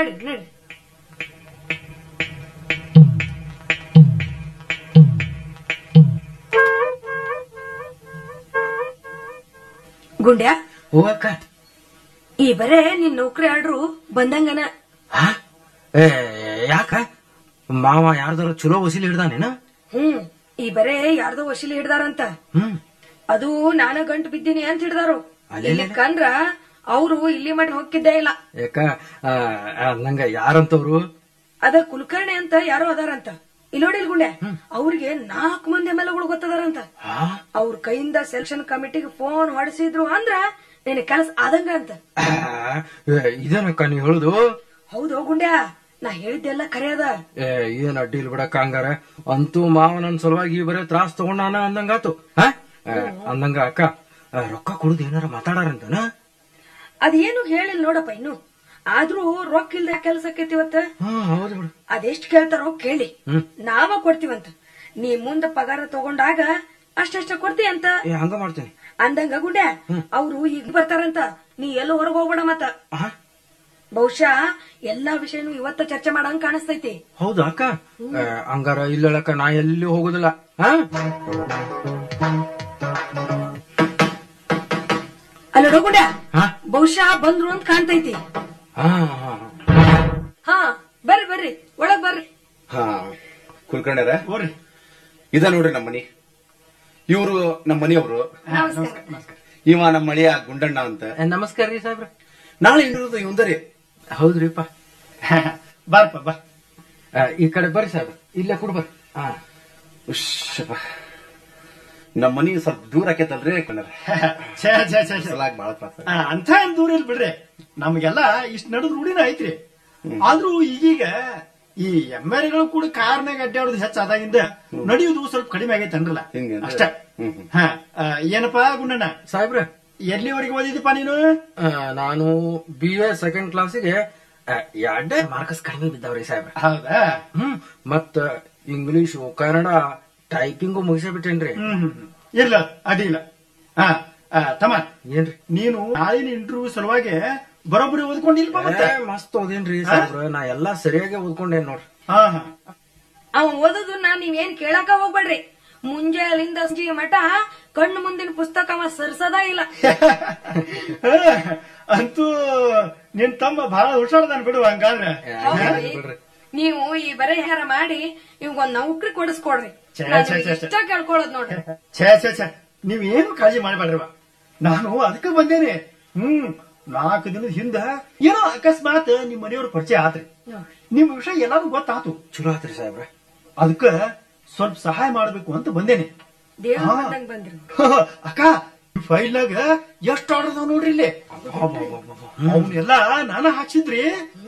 ನಡಿ ನಡಿ ಗುಂಡ್ಯಾ ಓ ಅಕ್ಕ ಈ ಬರೇ ನಿನ್ ನೌಕರಿ ಆಡ್ರು ಬಂದಂಗನ ಹಾ? ಏ ಯಾಕ ಮಾವ ಯಾರ್ದಾರ ಚಲೋ ವಸೀಲಿ ಹಿಡ್ದಾನೇನ ಹ್ಮ್ ಈ ಬರೇ ಯಾರ್ದೋ ವಶೀಲಿ ಹಿಡ್ದಾರಂತ ಹ್ಮ್ ಅದು ನಾನ ಗಂಟು ಬಿದ್ದೀನಿ ಅಂತ ಹಿಡ್ದಾರು ಅಲೆಲೆ. ಇಲ್ಲಿ ಕಂದ್ರ ಅವ್ರು ಇಲ್ಲಿ ಮಟ್ಟ ಹೋಗಿದ್ದೇ ಇಲ್ಲ ಯಾಕ ಆ, ಆ, ನಂಗ ಯಾರಂತವ್ರು ಅದ ಕುಲಕರ್ಣಿ ಅಂತ ಯಾರೋ ಅದಾರಂತ ಇಲ್ಲಿ ನೋಡಿ ಗುಂಡೆ ಅವ್ರಿಗೆ ನಾಲ್ಕು ಮಂದಿ ಎಮ್ ಎಲ್ ಗೊತ್ತದಾರಂತ ಹಾ? ಅವ್ರ ಕೈಯಿಂದ ಸೆಲೆಕ್ಷನ್ ಕಮಿಟಿಗೆ ಫೋನ್ ಹೊಡೆಸಿದ್ರು ಅಂದ್ರ ನಿನ್ ಕೆಲಸ ಆದಂಗ ಅಂತ ಆ, ಏ, ಇದೇನಕ್ಕ ನೀ ಹೇಳುದು ಹೌದು ಗುಂಡ್ಯಾ ನಾ ಹೇಳಿದ್ದೆಲ್ಲ ಖರೆ ಅದ ಏ ಏನ್ ಅಡ್ಡಿಲ್ ಬಿಡಕ್ಕ ಹಂಗಾರ ಅಂತೂ ಮಾವ ನನ್ ಸಲುವಾಗಿ ಬರೇ ತ್ರಾಸ್ ತಗೊಂಡಾನ ಅಂದಂಗಾತು ಹಾ ಆ, ಅಂದಂಗ ಅಕ್ಕ ಆ, ರೊಕ್ಕ ಕೊಡುದು ಏನಾರ ಮಾತಾಡಾರಂತನ ಅದೇನು ಹೇಳಿಲ್ಲ ನೋಡಪ್ಪ ಇನ್ನು ಆದ್ರೂ ರೊಕ್ಕ ಇಲ್ದ ಕೆಲ್ಸಕ್ಕೈತಿ ಇವತ್ತ ಹಾ ಹೌದು ಬಿಡು ಅದೆಷ್ಟ್ ಕೇಳ್ತಾರೋ ಕೇಳಿ ಹ್ಮ್. ನಾವ ಕೊಡ್ತೀವಂತ ನೀ ಮುಂದ ಪಗಾರ ತಗೊಂಡಾಗ ಅಷ್ಟಷ್ಟ ಕೊಡ್ತಿ ಅಂತ ಏ ಹಂಗ ಮಾಡ್ತೇನೆ ಅಂದಂಗ ಗುಂಡೆ ಅವ್ರು ಈಗ ಬರ್ತಾರಂತ ನೀ ಎಲ್ಲೋ ಹೊರಗ್ ಹೋಗ್ಬೇಡ ಮತ್ತ ಹಾ ಬಹುಶಃ ಎಲ್ಲಾ ವಿಷಯನೂ ಇವತ್ತ ಚರ್ಚೆ ಮಾಡಂಗ್ ಕಾಣಿಸ್ತೈತಿ ಹೌದಾ ಅಕ್ಕ ಏ, ಹಂಗಾರ ಇಲ್ಲಳಕ್ಕ ನಾ ಎಲ್ಲಿ ಹೋಗುದಿಲ್ಲ ಹಾ ಅಲ್ಲ ಗುಂಡೆ ಹಾ? ಬಹುಶಃ ಬಂದ್ರು ಅಂತ ಕಾಣ್ತೈತಿ ಹಾ ಹಾ ಹಾ ಬರ್ರಿ ಬರ್ರಿ ಒಳಗ್ ಬರ್ರಿ ಹಾ ಕುಲ್ಕರ್ಣ್ಯರ ಹೋರಿ ಇದ ನೋಡ್ರಿ ನಮ್ಮ ಮನಿ ಇವರು ನಮ್ಮ ಮನೆಯವರು ನಮಸ್ಕಾರ ಇವ ನಮ್ಮ ಮಳೆಯ ಗುಂಡಣ್ಣ ಅಂತ ಏ, ನಮಸ್ಕಾರ ರೀ ಸಾಹೇಬ್ರ ನಾಳೆ ಇಲ್ಲಿರೋದು ಇವಂದರಿ ಹೌದ್ರಿಪ್ಪ ಬಾರಪ್ಪ ಬಾ ಆ, ಈ ಕಡೆ ಬರ್ರಿ ಸಾಹೇಬ್ರ ಇಲ್ಲೇ ಕುಡ್ ಬರ್ರಿ ಹಾ ಉಶ್ಶಪ್ಪ. ನಮ್ಮ ಮನಿ ಸ್ವಲ್ಪ ದೂರ ಆಕೇತಲ್ರಿ ಕಣ್ಣರ ಛೇ ಛೇ ಛೇ ಛೇ. ಸಲಾಗ್ ಬಾಳ ತ್ರಾಸ ಆ, ಅಂಥ ಏನ್ ದೂರ ಇಲ್ಲ ಬಿಡ್ರಿ ನಮ್ಗೆಲ್ಲ ಇಷ್ಟ ನಡೆದ್ ರೂಢಿನ ಐತ್ರಿ ಆದ್ರೂ ಈಗೀಗ ಈ ಎಮ್ಮೆರೆಗಳು ಕೂಡ ಕಾರ್ನಾಗ ಅಡ್ಡಾಡೋದು ಹೆಚ್ಚಾದಾಗಿಂದ ನಡೆಯುವುದು ಸ್ವಲ್ಪ ಕಡಿಮೆ ಆಗೈತೆ ಅನ್ರಲ್ಲ ಹಿಂಗೆ ಅಂದ್ರೆ? ಅಷ್ಟೇ ಹ್ಮ್, ಹ್ಮ್. ಹಾ ಆ, ಏನಪ್ಪಾ ಗುಂಡಣ್ಣ ಸಾಹೇಬ್ರ ಎಲ್ಲಿವರೆಗೆ ಓದಿದೀಪ ನೀನು ಆ, ನಾನು ಬಿ ಎ ಸೆಕೆಂಡ್ ಕ್ಲಾಸಿಗೆ ಎರಡೇ ಮಾರ್ಕಸ್ ಕಡಿಮೆ ಬಿದ್ದಾವ್ರಿ ಸಾಹೇಬ್ರ ಹೌದಾ ಹ್ಮ್ ಮತ್ತ ಇಂಗ್ಲಿಷು ಕನ್ನಡ ಟೈಪಿಂಗು ಮುಗಿಸೇ ಬಿಟ್ಟೇನ್ರಿ ಹ್ಮ್ ಹ್ಮ್ ಹ್ಮ್. ಇಲ್ಲ ಅಡ್ಡಿಲ್ಲ ಹಾ ಆ, ತಮ್ಮ ಏನ್ರಿ ನೀನು ನಾಳಿನ ಇಂಟರ್ವ್ಯೂ ಸಲುವಾಗಿ ಬರೋಬ್ಬರಿ ಓದ್ಕೊಂಡಿಲ್ಪ ಮತ್ತೆ ಏ, ಮಸ್ತ್ ಓದೇನ್ರಿ ಸಾಹೇಬ್ರ ನಾ ಎಲ್ಲಾ ಸರಿಯಾಗಿ ಓದ್ಕೊಂಡೇನ್ ನೋಡ್ರಿ ಹಾ ಹಾ ಅವ ಓದೋದನ್ನ ನೀವೇನ್ ಕೇಳಾಕ ಹೋಗ್ಬೇಡ್ರಿ ಮುಂಜಾಲಿಂದ ಸಂಜೆ ಮಠ ಕಣ್ಣು ಮುಂದಿನ ಪುಸ್ತಕ ಅವ ಸರ್ಸದ ಇಲ್ಲ ಅಂತೂ ನಿನ್ ತಮ್ಮ ಬಹಳ ಹುಷಾರ್ದಾನ್ ಬಿಡು ಹಂಗಾದ್ರೆ ಹೌದ್ರಿ? ಬಿಡ್ರಿ. ನೀವು ಈ ಬರಹಾರ ಮಾಡಿ ಇವಾಗ ಒಂದ್ ನೌಕರಿ ಕೊಡಿಸ್ಕೊಡ್ರಿ ಛೇ, ನಾನು ಛೇ, ಛೇ, ಛೇ. ಇಷ್ಟ ಕೇಳ್ಕೊಳ್ಳೋದ್ ನೋಡ್ರಿ ಛೇ ಛೇ ಛೇ ನೀವೇನು ಕಾಳಜಿ ಮಾಡಬೇಡ್ರಿವ ನಾನು ಅದಕ್ಕೆ ಬಂದೇನೆ ಹ್ಮ್ ನಾಲ್ಕು ದಿನದ ಹಿಂದ ಏನೋ ಅಕಸ್ಮಾತ್ ನಿಮ್ ಮನೆಯವ್ರ ಪರಿಚಯ ಆತ್ರಿ ನಿಮ್ ವಿಷಯ ಎಲ್ಲಾರು ಗೊತ್ತಾತು ಚಲೋ ಆತ್ರಿ ಸಾಹೇಬ್ರ ಅದಕ್ಕ ಸ್ವಲ್ಪ ಸಹಾಯ ಮಾಡ್ಬೇಕು ಅಂತ ಬಂದೇನೆ ದೇವ್ರ ಹಾ. ಬಂದಂಗ್ ಬಂದ್ರಿ ಅಕ್ಕ ಫೈಲ್ನಾಗ ಎಷ್ಟು ಆರ್ಡರ್ ಅದಾವ ನೋಡ್ರಿ ಇಲ್ಲಿ ಅವನ್ನೆಲ್ಲ ನಾನ ಹಾಕ್ಸಿದ್ರಿ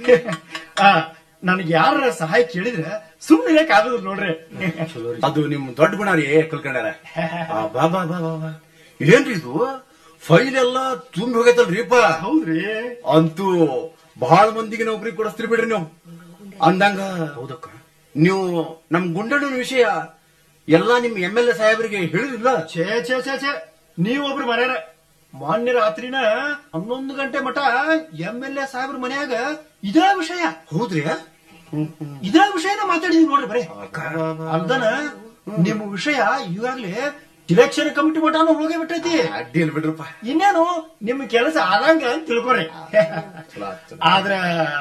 ಆ, ನನಗೆ ಯಾರ ಸಹಾಯ ಕೇಳಿದ್ರೆ ಸುಮ್ಮನೆ ಇರಕ್ ಆಗೋದಿಲ್ಲ ನೋಡ್ರಿ ಅದು ನಿಮ್ ದೊಡ್ಡ ಗುಣ ರೀ ಕುಲ್ಕರ್ಣ್ಯರ ಆ, ಬಾ ಬಾ ಬಾ ಬಾ ಬಾ ಏನ್ರಿ ಇದು ಫೈಲ್ ಎಲ್ಲ ತುಂಬಿ ಹೋಗೈತಲ್ರಿಪ್ಪ ಹೌದ್ರಿ ಅಂತೂ ಬಹಳ ಮಂದಿಗೆ ನೌಕರಿ ಕೊಡಿಸ್ತೀರಿ ಬಿಡ್ರಿ ನೀವು ಅಂದಂಗ ಹೌದಕ್ಕ ನೀವು ನಮ್ ಗುಂಡಣ್ಣನ ವಿಷಯ ಎಲ್ಲಾ ನಿಮ್ ಎಂ ಎಲ್ ಎ ಸಾಹೇಬರಿಗೆ ಹೇಳಿದಿಲ್ಲ ಛೇ ಛೇ ಛೇ ಛೇ ನೀವೊಬ್ರು ಮರ್ಯಾರ ಮಾನ್ಯ ರಾತ್ರಿನ ಹನ್ನೊಂದು ಗಂಟೆ ಮಟ ಎಂ ಎಲ್ ಎ ಸಾಹೇಬ್ರ ಮನ್ಯಾಗ ಇದೇ ವಿಷಯ ಹೌದ್ರಿ ಇದೇ ವಿಷಯನ ಮಾತಾಡಿದೀವಿ ನೋಡ್ರಿ ಬರೀ ಅಲ್ದನ ನಿಮ್ಮ ವಿಷಯ ಈಗಾಗ್ಲೇ ಇಲೆಕ್ಷನ್ ಕಮಿಟಿ ಮಟಾನು ಹೋಗೇ ಬಿಟ್ಟೈತಿ ಅಡ್ಡಿ ಇಲ್ಲ ಬಿಡ್ರಪ್ಪ ಇನ್ನೇನು ನಿಮ್ ಕೆಲಸ ಆದಂಗ ಅಂತ ತಿಳ್ಕೊರಿ ಚಲೋ ಆತ್, ಚಲೋ. ಆದ್ರ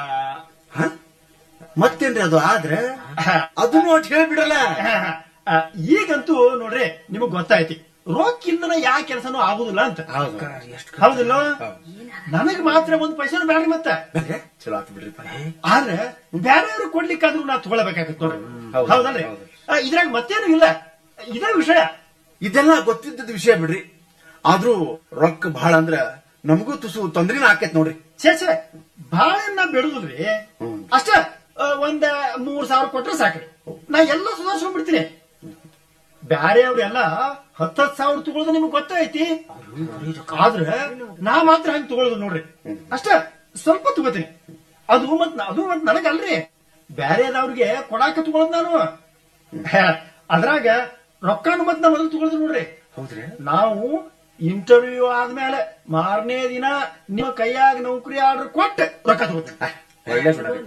ಹ? ಮತ್ತೇನ್ರಿ ಅದು ಆದ್ರೆ ಅದನ್ನು ಅಟ್ ಹೇಳ್ಬಿಡಲ್ಲ ಆ, ಈಗಂತೂ ನೋಡ್ರಿ ನಿಮಗ್ ಗೊತ್ತಾಯ್ತಿ ರೊಕ್ಕ ಇಲ್ದನ ಯಾ ಕೆಲಸನೂ ಆಗುದಿಲ್ಲ ಅಂತ ಹೌದು ಎಷ್ಟು ಹೌದಿಲ್ಲ ನನಗ್ ಮಾತ್ರ ಒಂದ್ ಪೈಸಾ ಬ್ಯಾಡ್ರಿ ಮತ್ತೆ ಚಲೋ ಆತ್ ಬಿಡ್ರಿಪ್ಪ ಆದ್ರೆ ಬ್ಯಾರೆಯವ್ರು ಕೊಡ್ಲಿಕ್ಕಾದ್ರೂ ನಾ ತಗೊಳ್ಬೇಕಾಗತ್ತೆ ನೋಡ್ರಿ ಹೌದು, ಹೌದಲ್ರಿ ಹೌದು. ಆ, ಇದ್ರಾಗ ಮತ್ತೇನು ಇಲ್ಲ ಇದೇ ವಿಷಯ ಇದೆಲ್ಲ ಗೊತ್ತಿದ್ದದ ವಿಷಯ ಬಿಡ್ರಿ ಆದ್ರೂ ರೊಕ್ಕ ಬಹಳ ಅಂದ್ರ ನಮಗೂ ತುಸು ತೊಂದ್ರೆನ ಆಕೇತ್ ನೋಡ್ರಿ ಛೇ ಛೇ ಬಾಳೆನ್ನ ಬಿಡುದಿಲ್ರಿ ಅಷ್ಟ ಆ, ಒಂದ್ ಮೂರ್ ಸಾವಿರ ಕೊಟ್ರೆ ಸಾಕ್ರಿ ನಾ ಎಲ್ಲ ಸುಧಾರಿಸ್ಕೊಂಡ್ಬಿಡ್ತೀನಿ ಬ್ಯಾರೆಯವ್ರೆಲ್ಲ ಹತ್ತು ಹತ್ತು ಸಾವಿರ ತಗೊಳ್ಳೋದು ನಿಮ್ಗೆ ಗೊತ್ತೈತಿ ಆದ್ರೆ ನಾ ಮಾತ್ರ ಹಂಗ್ ತಗೊಳ್ಳೋದು ನೋಡ್ರಿ ಅಷ್ಟ ಸ್ವಲ್ಪ ತಗೋತೀನಿ ಅದು ಮತ್ ನ- ಅದು ಮತ್ ನನಗಲ್ರಿ ಬ್ಯಾರೆದವ್ರಿಗೆ ಕೊಡಾಕ ತಗೊಳ್ಳೋದು ನಾನು ಹೇ, ಅದ್ರಾಗ ರೊಕ್ಕನು ಮತ್ ನಾ ಮೊದಲು ತಗೊಳ್ಳೋದು ನೋಡ್ರಿ ಹೌದ್ರಿ ನಾವು ಇಂಟರ್ವ್ಯೂ ಆದ್ಮೇಲೆ ಮಾರನೇ ದಿನ ನಿಮ್ಮ ಕೈಯಾಗ ನೌಕರಿ ಆರ್ಡರ್ ಕೊಟ್ಟು ರೊಕ್ಕ ತಗೋತೀನಿ ಒಳ್ಳೆ ಬಿಡ